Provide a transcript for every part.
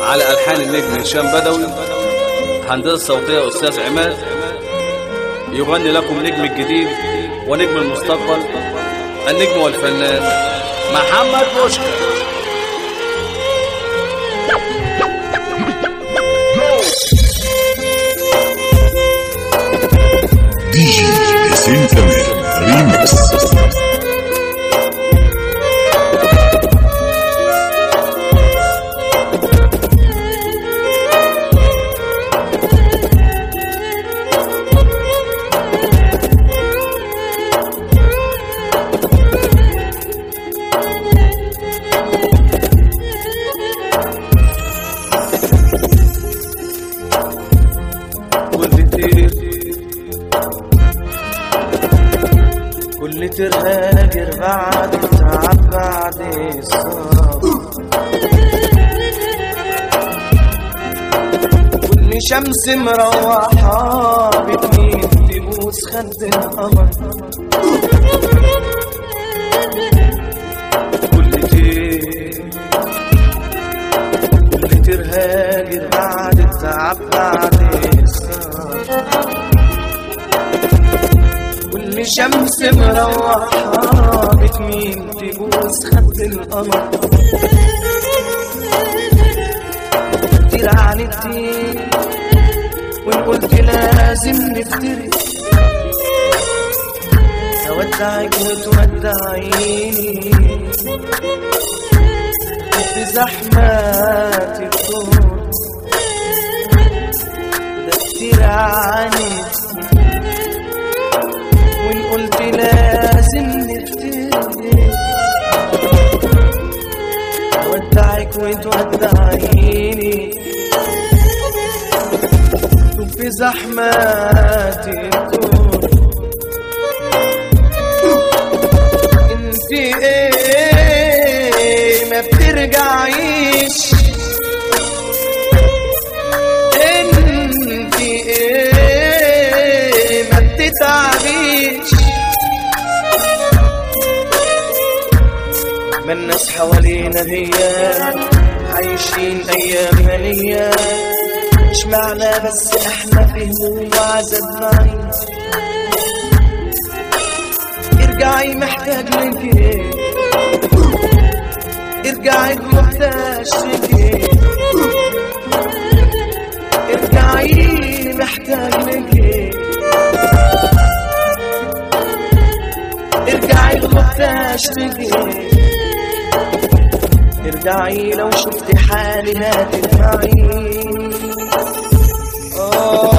على ألحان النجم هشام بدوي هندسة صوتية أستاذ عماد يغني لكم نجم الجديد ونجم المستقبل النجم والفنان محمد بوشكا دي جي حسين تمام ريمكس كل تير كل ترهاجر بعد تعب بعد الصبر كل شمس مروحة بتميل تبوس خد القمر كل تير كل ترهاجر بعد التعب بعد السهر كل شمس مروحة بتميل تبوس خد القمر كتير عن كتير وان قلت لازم نفترق اودعك وتودعيني في زحمات الكون ده كتير عنك وان قلت لازم نفترق اودعك وتودعيني في زحمات الكون انت ايه ما بترجعيش انت ايه ما بتتعبيش ما الناس حوالينا هي عايشين ايام هنيه مش معنى بس احنا في هموم وعذاب نعيش ارجعي محتاج لك ايه ارجعي محتاج لك ايه ارجعي محتاج لك ايه ارجعي محتاج لك ايه ارجعي لو شفت حالي هتنفعي آه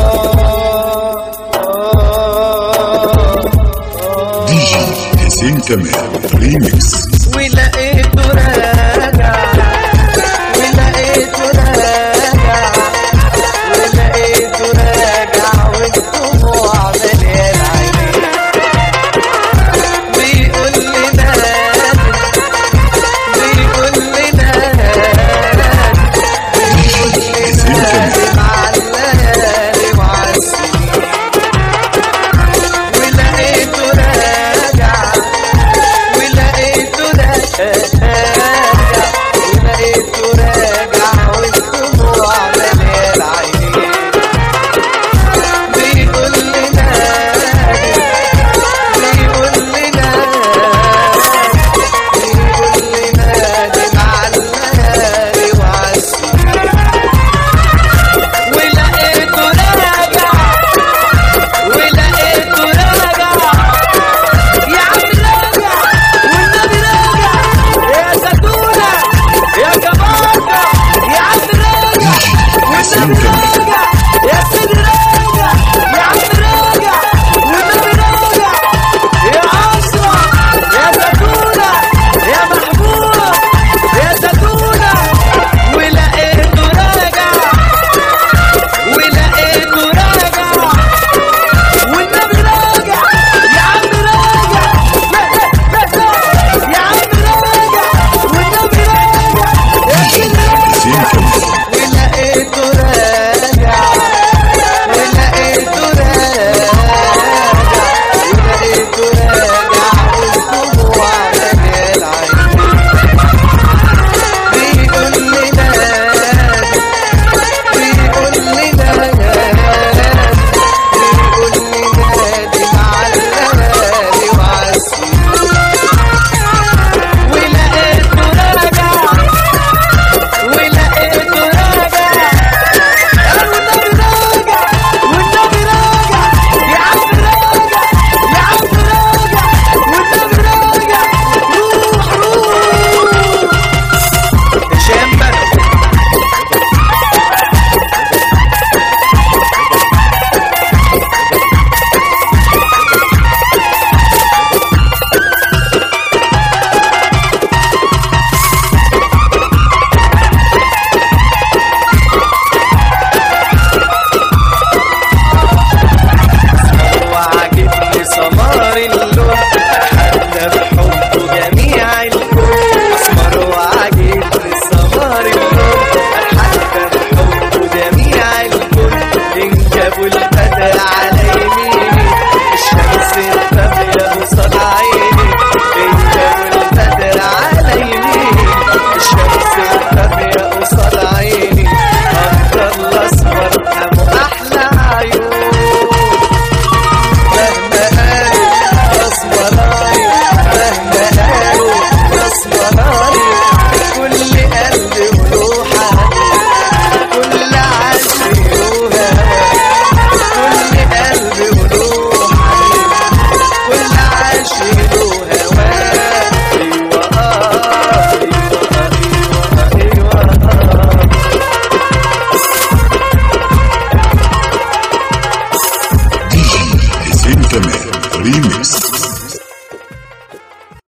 آه آه دي جي حسين تمام ريمكس ولقيته راجع ولقيته راجع ولقيته راجع والدموع مليان عينيه بيقول لي نادي بيقول لي نادي بيقول لي نادي مع الليالي مع السنين ولقيته راجع ولقيته راجع ولقيته راجع والدموع مليان عينيه بيقول لي نادي بيقول لي نادي بيقول لي نادي مع الليالي وعالسنين ولقيته راجع ولقيته راجع يا عم راجع والنبي راجع يا زتونة يا جبارة يا عم راجع والنبي راجع يا سيدي راجع يا عم راجع والنبي راجع يا عشرة يا زتونة يا محبوب يا زتونة ولقيته راجع ولقيته راجع والنبي راجع يا عم راجع يا عم راجع والنبي راجع يا دي جي سيدي راجع حسين تمام